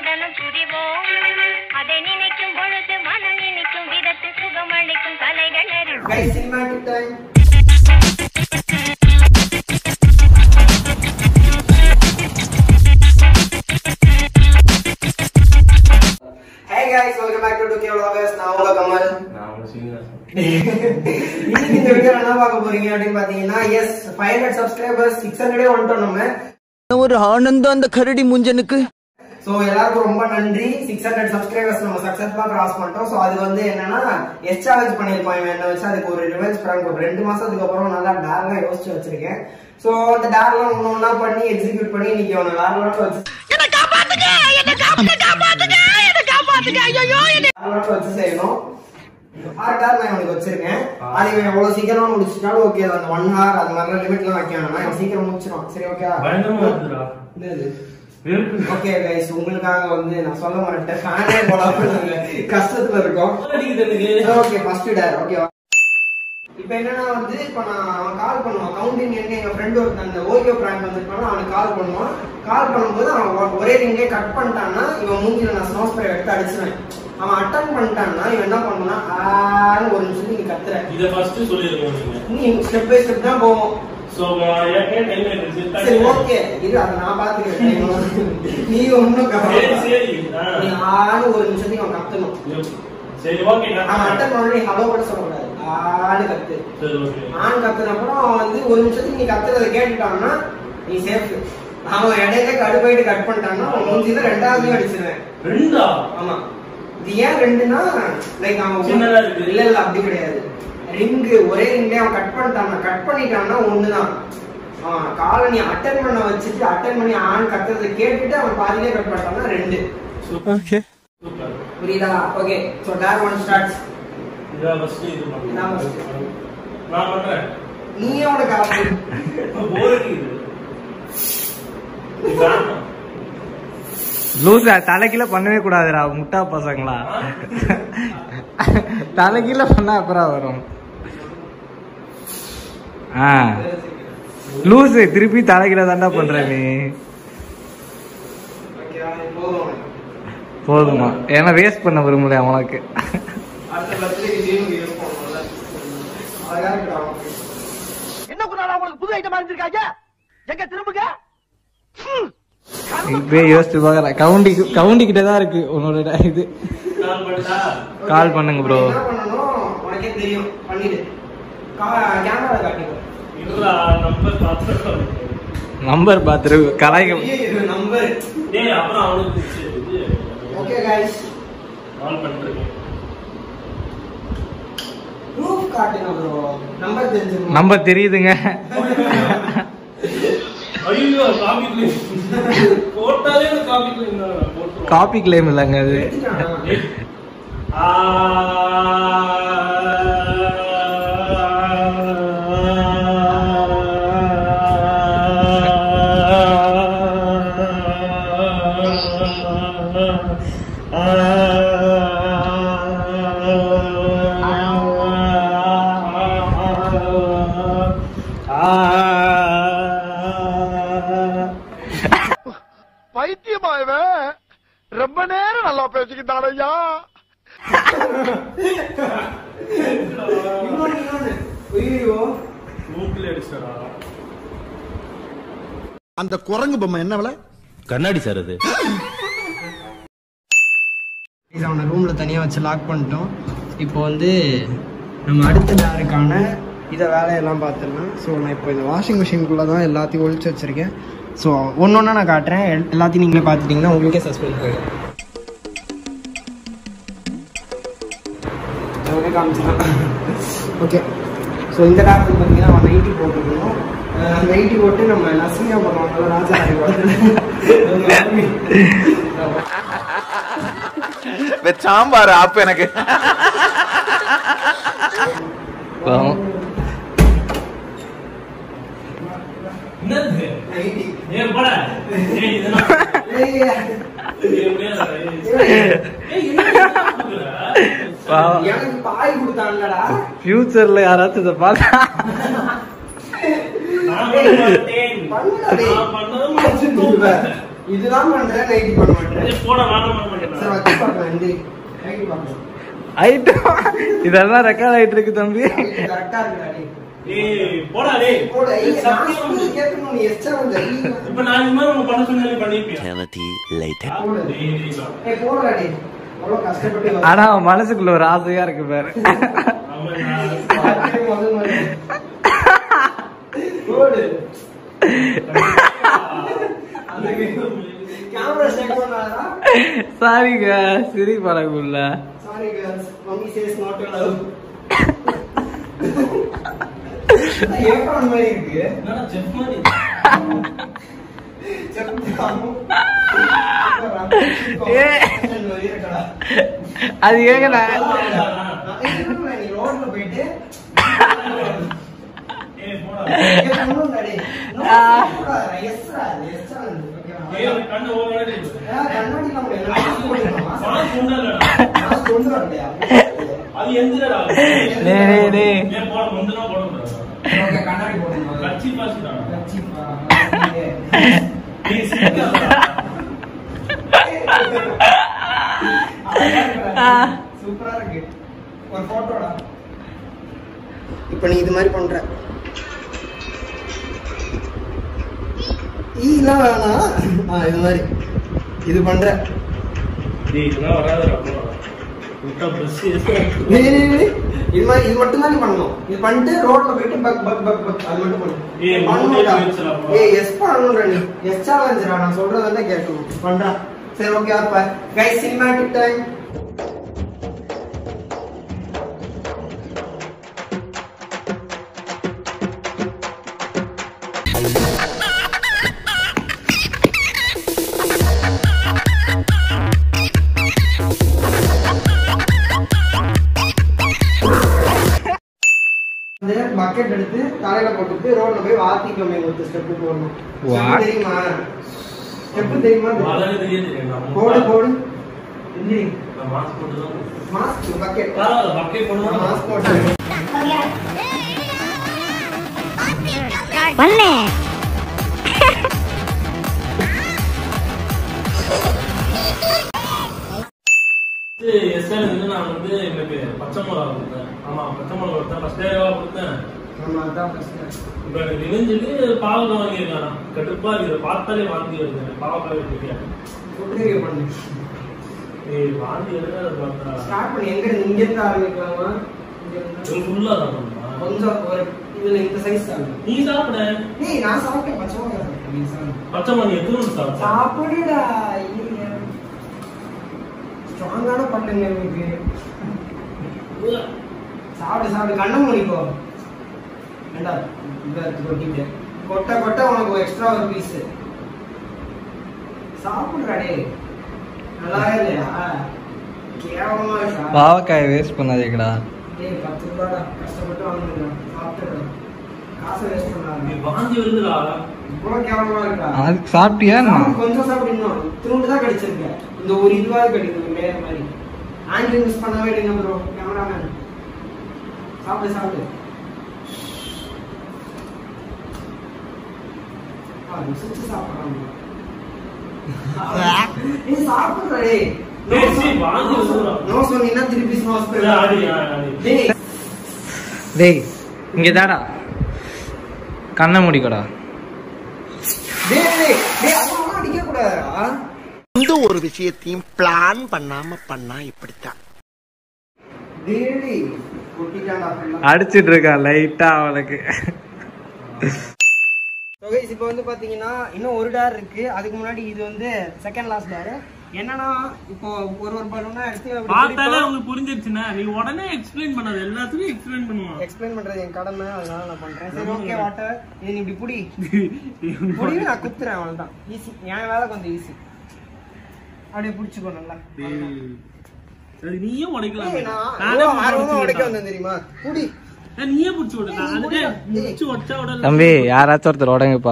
சந்தனம் புரிவோம் அதை நினைக்கும் பொழுது மனம் இனிக்கும் விதத்தில் சுகமளிக்கும் கலைகள் அறிவோம் Guys, cinematic time. Hey guys, welcome back to 2K Vloggers. நான் உங்க கமல். நான் ஒரு சீனியர் இன்னைக்கு இந்த வீடியோ என்ன பார்க்க போறீங்க அப்படின்னு பாத்தீங்கன்னா எஸ் 500 சப்ஸ்கிரைபர்ஸ் 600 வந்துட்டோம் நம்ம ஒரு ஆனந்தம் அந்த கரடி முஞ்சனுக்கு சோ எல்லாருக்கும் ரொம்ப நன்றி 600 சப்ஸ்கிரைபர்ஸ் நம்ம சக்சஸ்ஃபுல்லா கிராஸ் பண்ணிட்டோம் சோ அது வந்து என்னன்னா எஸ் சேலஞ்ச் பண்ணிருப்போம் இவன் என்ன வச்சு அதுக்கு ஒரு ரிவெஞ்ச் பிராங்க் ஒரு ரெண்டு மாசத்துக்கு அப்புறம் நல்லா டேர்லாம் யோசிச்சு வச்சிருக்கேன் சோ அந்த டேர்லாம் ஒண்ணு ஒண்ணா பண்ணி எக்ஸிக்யூட் பண்ணி இன்னைக்கு அவனை வேற லெவல்ல வச்சு வேற level ல வச்சு செய்யணும் ஆறு டேர் நான் இவனுக்கு வச்சிருக்கேன் அது இவன் எவ்வளவு சீக்கிரமா முடிச்சிட்டாலும் ஓகே அந்த ஒன் ஹவர் அது மாதிரிலாம் லிமிட்லாம் வைக்க வேணாம் இவன் சீக்கிரம் முடிச்சிடும் சரி ஓகே பயங்கரமா இருக்குடா என்னது வெறுப்பு ஓகே கைஸ் உங்களுக்காக வந்து நான் சொல்ல மாட்டேன் ஃபேனே போடாம கஷ்டத்துல இருக்கோம் அடிக்குது எனக்கு ஓகே ஃபர்ஸ்ட் டேர் ஓகே இப்போ என்னன்னா வந்து இப்போ நான் அவன் கால் பண்ணுவான் கவுண்டிங் எங்க எங்க ஃப்ரெண்ட் ஒருத்தன் அந்த ஓரியோ பிராங்க் வந்திருக்கான அவனுக்கு கால் பண்ணுவான் கால் பண்ணும்போது அவன் ஒ- ஒரே ரிங்கே கட் பண்ணிட்டான்னா இவன் மூஞ்சில நான் ஸ்னோ ஸ்ப்ரே எடுத்து அடிச்சுவேன் அவன் அட்டன் பண்ணிட்டான்னா இவன் என்ன பண்ணுவான் ஆன்னு ஒரு நிமிஷம் நீங்க கத்துற இத ஃபர்ஸ்ட் சொல்லிருக்கோம் நீங்க நீ ஸ்டெப் பை ஸ்டெப் தான் போவோம் சோ ஏற்கனவே டைம் ஆயிடுச்சு சரி ஓகே இது அதை நான் பாத்துக்கிறேன் நீ ஒன்னும் சரி சரி ஆ. நீ ஆன்னு ஒரு நிமிஷத்துக்கு அவன் கத்தணும் சரி ஓகே அவன் அட்டன் பண்ண நீ ஹலோ கூட சொல்லக்கூடாது ஆன்னு கத்து சரி ஓகே ஆண் கத்துன அப்புறம் அவன் வந்து ஒரு நிமிஷத்துக்கு நீ கத்துறதை கேட்டுட்டான்னா நீ சேஃப் அவன் இடையில கடுப்பாயிட்டு கட் பண்ணிட்டான்னா அவன் மூஞ்சில ரெண்டாவது அடிச்சிருவேன் ரெண்டா ஆமா இது ஏன் ரெண்டுனா லைக் அவன் சின்னதா இருக்கு. இல்ல இல்ல அப்படி கிடையாது ரிங்கு ஒரே ரிங்ல அவன் கட் பண்ணிட்டான் கட் பண்ணிட்டான்னா ஒண்ணுதான் அவன் காலை நீ அட்டன் பண்ண வச்சுட்டு அட்டன் பண்ணி ஆண் கத்துறதை கேட்டுட்டு அவன் பாதியிலே கட் பண்ணிட்டான்னா ரெண்டு ஓகே சூப்பர் புரியுதா okay so there one starts இதா ஃபர்ஸ்ட் இது பண்ணு நான் first. நான் பண்றேன் நீயே உனக்கு ஆப்பு போர் அடிக்குது இது வேண்டாம். லூசா தலைக்கீழ பண்ணவே கூடாதுடா முட்டா பசங்களா தலைக்கீழ பண்ணா அப்புறம் வரும் ஆ லூசு திருப்பி தலைக்கீழ தாண்டா பண்ற நீ ஓகேவா? போதும் போதுமா ஏன்னா வேஸ்ட் பண்ண விரும்பல உனக்கு அடுத்த பர்த்டேக்கு ஜீவன் இருக்கும் முதல்ல. அழகா இருக்குடா அவனுக்கு. என்ன குணாடா உங்களுக்கு புது ஐட்டம் அறிஞ்சிருக்காங்க எங்க திரும்புங்க இப்பயே யோசிச்சு பாக்குற கவுண்டி கவுண்டி கிட்ட தான் இருக்கு உன்னோட இது கால் பண்ணா கால் பண்ணுங்க ப்ரோ என்ன பண்ணணும் உனக்கே தெரியும் பண்ணிடு கேமரா காட்டிக்கோ இல்லடா நம்பர் பாத்துறோம் நம்பர் பாத்துரு கலாய்க்க நம்பர் டேய் அப்புறம் அவனுக்கு இது ஓகே கைஸ் கால் பண்ணிருக்கேன் ப்ரூஃப் காட்டுங்க ப்ரோ நம்பர் தெரிஞ்சுக்கணும் நம்பர் தெரியுதுங்க ஐயோ காபி கிளீன் போட்டாலே காபி கிளீன் தான் போட்டுருவோம் காப்பி கிளைம் இல்லைங்க அது எடுத்துட்டானா? பைத்தியமா இவன் ரொம்ப நேரம் நல்லா பேசிக்கிட்டான் ஐயா இன்னொன்னு இன்னொன்னு ஐயோ மூக்கில் அடிச்சடா அந்த குரங்கு பொம்மை என்ன விலை கண்ணாடி சார் அது இது அவனை ரூம்ல தனியா வச்சு லாக் பண்ணிட்டோம் இப்போ வந்து நம்ம அடுத்த டேருக்கான இதை வேலையெல்லாம் பார்த்துடலாம் ஸோ நான் இப்போ இந்த வாஷிங் மிஷினுக்குள்ளே தான் எல்லாத்தையும் ஒழிச்சு வச்சிருக்கேன் ஸோ ஒன்று ஒன்றா நான் காட்டுறேன் எல்- எல்லாத்தையும் நீங்களே பார்த்துட்டிங்கன்னா உங்களுக்கே சஸ்பெண்ட் போயிடும் அவரே காமிச்சிடலாம் ஓகே ஸோ இந்த டேரக்டர் பார்த்தீங்கன்னா அவன் நைட்டி போட்டுருக்கணும் நைட்டி போட்டு நம்ம நசிங்கா பண்ணுவாங்கல்ல ராஜா சாம்பார் ஆப்பு எனக்கு பாவம். என்னது நைட்டி ஏய் போடா ஏய் இதெல்லாம் ஏய் ஏய் முடியாதுடா, ஏய். ஏய், என்ன கொடுக்குற? பாவம். எனக்கு பாய் கொடுத்தான்லடா ஃபியூச்சர்ல யாராச்சும் இதை பார்த்தா நான் பண்ண மாட்டேன். பண்ணுடா டேய். நான் பண்ணவே மாட்டேன். இதுதான் பண்றேன் நைட்டி பண்ண மாட்டேன் ஏய், போடா வேணாம் பண்ண சரி மாட்டேன் வச்சு பார்க்கலாம் இந்த நைட்டி பார்க்கலாம் ஐட்டம் இதெல்லாம் ரெக்கார்ட் ஆயிட்டு இருக்கு தம்பி கரெக்டா இருக்குடா டேய். ஏய் போடா டேய் போடா, ஏய், நான் சத்தியம் சொல்றது கேட்கணும், நீ extra கொஞ்சம் ஐயோ. இப்ப நான் இந்த மாதிரி உங்க பண்ண சொன்னா நீ பண்ணிப்பியா Eternity later. போடு. டேய், டேய், டேய். ஏய், போடுடா டேய். எவ்வளவு கஷ்டப்பட்டு வர- ஆனா அவன் மனசுக்குள்ள ஒரு ஆசையா இருக்கு பாரு அவன் நான் வாழ்க்கையில முதல் முறை. போடு. அந்த camera check பண்ணாதா? சாரிங்க சிரி பழகுள்ள Sorry girls, mummy says not allowed. Apron மாதிரி இருக்கு என்னடா செஃப் மாதிரி ஏ. அது ஏங்க நான் நீ ரோட்ல போயிட்டு ஏய் போடா இங்க கொண்டு டேய். No, ஆ. போடாதடா. Yes டா, yes டா. ஏய் அவன் கண்ணு ஓவர் ஆயிடுச்சு ஏன் கண்ணாடி இல்லாம என்ன mask போட்டுக்கணுமா? சாஸ் கொண்டாடா mask கொண்டு வரலையா? அது எந்திரடா டேய், டேய், டேய். ஏன் போட முந்தனா போட கூடாது Okay, கண்ணாடி போடணுமா? கட்சி பாசிடா கச்சிப்பா. டேய் சிரிக்காதடா சூப்பரா இருக்கு ஒரு போட்டோடா இப்ப நீ இது மாதிரி பண்ற ஈலாம் வேணாம் ஆ இது மாதிரி இது பண்ற டேய் இதெல்லாம் வராதடா போடா விட்டா பிரஸ் டேய், டேய், டேய். இது மாதிரி இது மட்டும் தான் நீ பண்ணணும் இது பண்ணிட்டு ரோட்ல போயிட்டு பக் பக் பக் பக் அது மட்டும் பண்ணு ஏய், பண்ணணும்டா. மூணு வச்சுடா, போ. ஏய் எஸ் பண்ணணும்டா நீ எஸ் சேலஞ்சுடா நான் சொல்றதெல்லாம் கேட்கணும் பண்றா சரி ஓகே அப்ப கைஸ் சினிமேட்டிக் டைம் இந்த பக்கெட் எடுத்து தலையில போட்டுட்டு ரோட்ல போய் வாத்திக்கோமே ஒரு ஸ்டெப் போடணும் What? Step தெரியுமா ஸ்டெப் தெரியுமா வளர தெரியாது நான் போடு போடு இல்லை நான் மாஸ்க் போட்டு தான் மாஸ்க் பக்கெட் பரவாயில்ல பக்கெட் பண்ணுவோம் மாஸ்க் போட்டு வந்தேன் எஸ்ஆர் வந்து நான் வந்து எனக்கு பச்சை மிளகா கொடுத்தேன் ஆமா பச்சை மிளகா கொடுத்தேன் ஃபர்ஸ்ட் டேவா கொடுத்தேன் நம்ம அதான் first. இப்ப எனக்கு நினைஞ்சிட்டு பாவக்காய் வாங்கியிருக்கான் கடுப்பா இருக்குது பார்த்தாலே வாந்தி வருது எனக்கு பாவக்காய் பிடிக்காது Food review பண்ணு ஏய் வாந்தி எடுக்காத பார்த்தா ஸ்டார்ட் பண்ணி எங்க இருந்து இங்க இருந்து ஆரம்பிக்கலாமா இங்க இருந்து. இது ஃபுல்லா தான் பண்ணுமா கொஞ்சம் ஒரு இதுல இந்த சைஸ் தான் நீ சாப்பிட நீ நான் சாப்பிட்டேன் பச்சை மிளகாய் சாப்பிட்டேன் நீ சாப்பிடு பச்சை மணி எத்தனை மணி சாப்பிட்ட சாப்பிடுடா ஸ்ட்ராங்கான பண்ணுங்க எனக்கு சாப்பிடு சாப்பிடு கண்ணை மூடிக்கோ ஏண்டா இதை எடுத்து கொட்டிட்டு கொட்ட கொட்ட உனக்கு எக்ஸ்ட்ரா ஒரு பீஸ் சாப்பிடுறா டேய் நல்லாவே இல்லையா கேவலமா இருக்கா பாவக்காய் வேஸ்ட் பண்ணாதீங்கடா டேய் பத்து ரூபாடா கஷ்டப்பட்டு வாங்குறா சாப்பிட்டுடா காசை வேஸ்ட் நீ பண்ணாத வாந்தி வருதுடா இவ்வளவு கேவலமா இருக்கா அதுக்கு சாப்பிட்டியா என்ன? சாப்பிடு, கொஞ்சம் சாப்பிடணும் திருண்டு தான் கிடைச்சிருக்கு இந்த ஒரு இதுவாக கிடைக்குது லேயர் மாதிரி ஆங்கிள் மிஸ் பண்ணவே இல்லைங்க ப்ரோ கேமராமேன் சாப்பிடு சாப்பிடு ஆ, ருசிச்சு சாப்பிடுறாங்க நீ சாப்பிடுற டேய் டேய், சீ, வாந்தி வருதுடா. நோ சொன்னீங்கன்னா திருப்பி ஸ்மாஸ் ஏய், ஆடி, ஆடி, ஆடி. டேய் டேய் இங்க தாடா கண்ணை மூடிக்கடா டேய் டேய் டேய் அம்மா அடிக்க கூடாதுடா எந்த ஒரு விஷயத்தையும் பிளான் பண்ணாம பண்ணா இப்படித்தான் டேய் டேய் கொட்டிட்டான்டா ஃபுல்லா அடிச்சிட்டு இருக்கான் லைட்டா அவனுக்கு ஸோ கைஸ் இப்போ வந்து பார்த்தீங்கன்னா இன்னும் ஒரு டேர் இருக்கு அதுக்கு முன்னாடி இது வந்து செகண்ட் லாஸ்ட் டேர் என்னன்னா இப்போ ஒரு ஒரு பலூனா பார்த்தாலே உங்களுக்கு புரிஞ்சிருச்சுன்னா நீ உடனே எக்ஸ்பிளைன் பண்ணாத எல்லாத்துக்கும் எக்ஸ்பிளைன் பண்ணுவான் எக்ஸ்பிளைன் பண்றது என் கடமை அதனால நான் பண்றேன் சரி ஓகே வாட்டர் இது நீ இப்படி புடி புடி நான் குத்துறேன் அவ்வளவுதான் ஈஸி என் வேலை கொஞ்சம் ஈஸி அப்படியே புடிச்சுக்கோ நல்லா சரி நீயே உடைக்கலாம் ஏய், நான் நானே எவ்வளவு புடிச்சு ஆர்வமா உடைக்க விட்டேன். வந்தேன் தெரியுமா புடி ஏய், நீயே புடிச்சு விடுங்க ஏய், நீ அதுக்கே புடிடா. முடிச்சு உடச்சா உடல தம்பி யாராச்சும் ஒருத்தர் உடங்குப்பா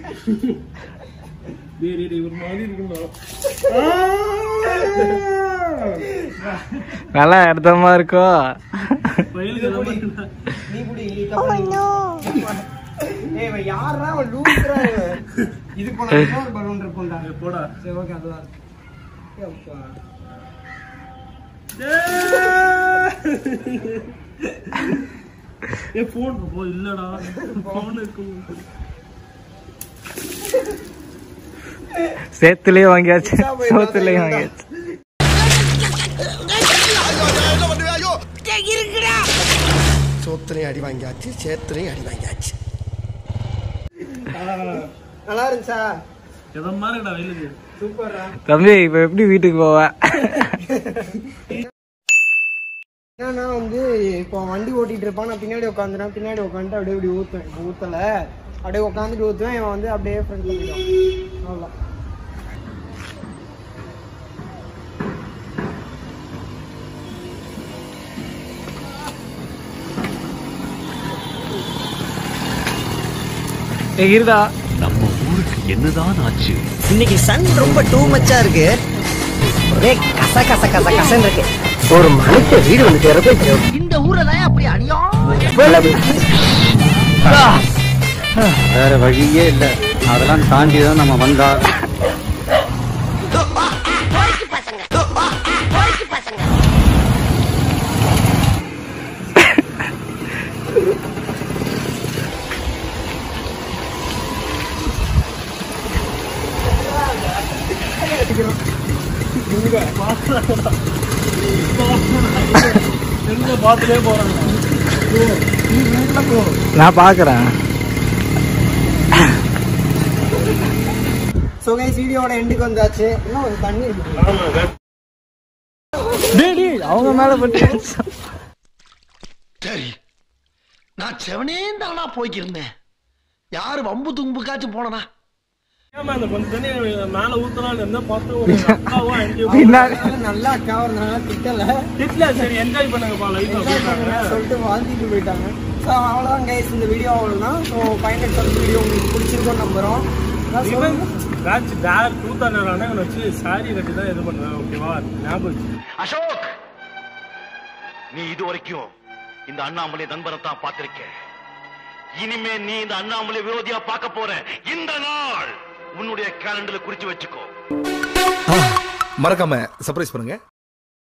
டேய் டேய், டேய், ஒரு மாதிரி இருக்குடா நல்லா இடத்தமா இருக்கோ வயலுக்கு எல்லாம் பண்ணுடா. நீ புடி நீ தப்பு ஏய் இவன் யாரா அவன் லூசுறா இவன் இது போல இன்னொரு பலூன் இருக்கும்டா போடா சரி ஓகே அதுதான் எப்பா. ஏ போன் போ இல்லடா போன் இருக்கு சேத்துலயே வாங்கியாச்சு சோத்துலயே வாங்கியாச்சு சோத்திரையும் அடி வாங்கியாச்சு சேத்திரையும் அடி வாங்கியாச்சு நல்லா இருந்துச்சா எதை மாதிரிடா வெயிலுக்கு சூப்பர்ரா தம்பி இப்ப எப்படி வீட்டுக்கு போவ என்னன்னா வந்து இப்போ வண்டி ஓட்டிட்டு இருப்பான் நான் பின்னாடி உட்காந்துறேன் பின்னாடி உட்காந்துட்டு அப்படியே இப்படி ஊற்றுவேன் இப்போ ஊற்றல அப்படியே உட்காந்துட்டு ஊற்றுவேன் இவன் வந்து அப்படியே ஃப்ரெண்ட்ல போயிடுவான் அவ்வளோ ஏய், இருடா இன்னைக்கு சன் ரொம்ப டூ மச்சா இருக்கு ஒரே கச கச கச கசன்னு இருக்கு ஒரு மனுஷ வீடு வந்து சேரப்போ இந்த ஊர்ல தான் அப்படி வேற வழியே இல்ல அதெல்லாம் தாண்டி தான் நம்ம வந்தா தெரிஞ்ச பாத்துட்டே போறாங்க நான் பாக்குறேன் ஸோ கைஸ் வீடியோட எண்டுக்கு வந்தாச்சு இன்னும் ஒரு தண்ணி இருக்கு டேய், டேய், அவங்க மேல பட்டு சரி நான் செவனே தானா போய்க்கிருந்தேன் யாரு வம்பு தும்புக்காச்சும் போனனா ஏமா இந்த கொஞ்சம் தண்ணி மேல ஊத்தலாம்னு இருந்தா பார்த்தா ஒரு அக்காவும் அங்கேயும் பின்னாடி அதனால நல்லா அக்கா இருந்தனால திட்டல திட்டல சரி என்ஜாய் பண்ணுங்கப்பா லைஃப் Enjoy பண்ணுங்க சொல்லிட்டு வாழ்த்திட்டு போயிட்டாங்க ஸோ அவ்வளோதான் கைஸ் இந்த வீடியோ அவ்வளோதான் ஸோ ஃபைனல் சொல்ற வீடியோ உங்களுக்கு பிடிச்சிருக்கோம் நம்புறோம் அதான் இவன் சொல்லுங்க. ராஜ் டேர் டூ தண்டரான வச்சு சாரி கட்டி தான் இது பண்ணுவேன் ஓகேவா ஞாபகம் வச்சு. அசோக் நீ இது வரைக்கும் இந்த அண்ணாமலை நண்பரை தான் பார்த்திருக்க இனிமே நீ இந்த அண்ணாமலை விரோதியா பார்க்க போற இந்த நாள் உன்னுடைய கேலண்டர்ல குறிச்சு வச்சுக்கோ மறக்காம சர்ப்ரைஸ் பண்ணுங்க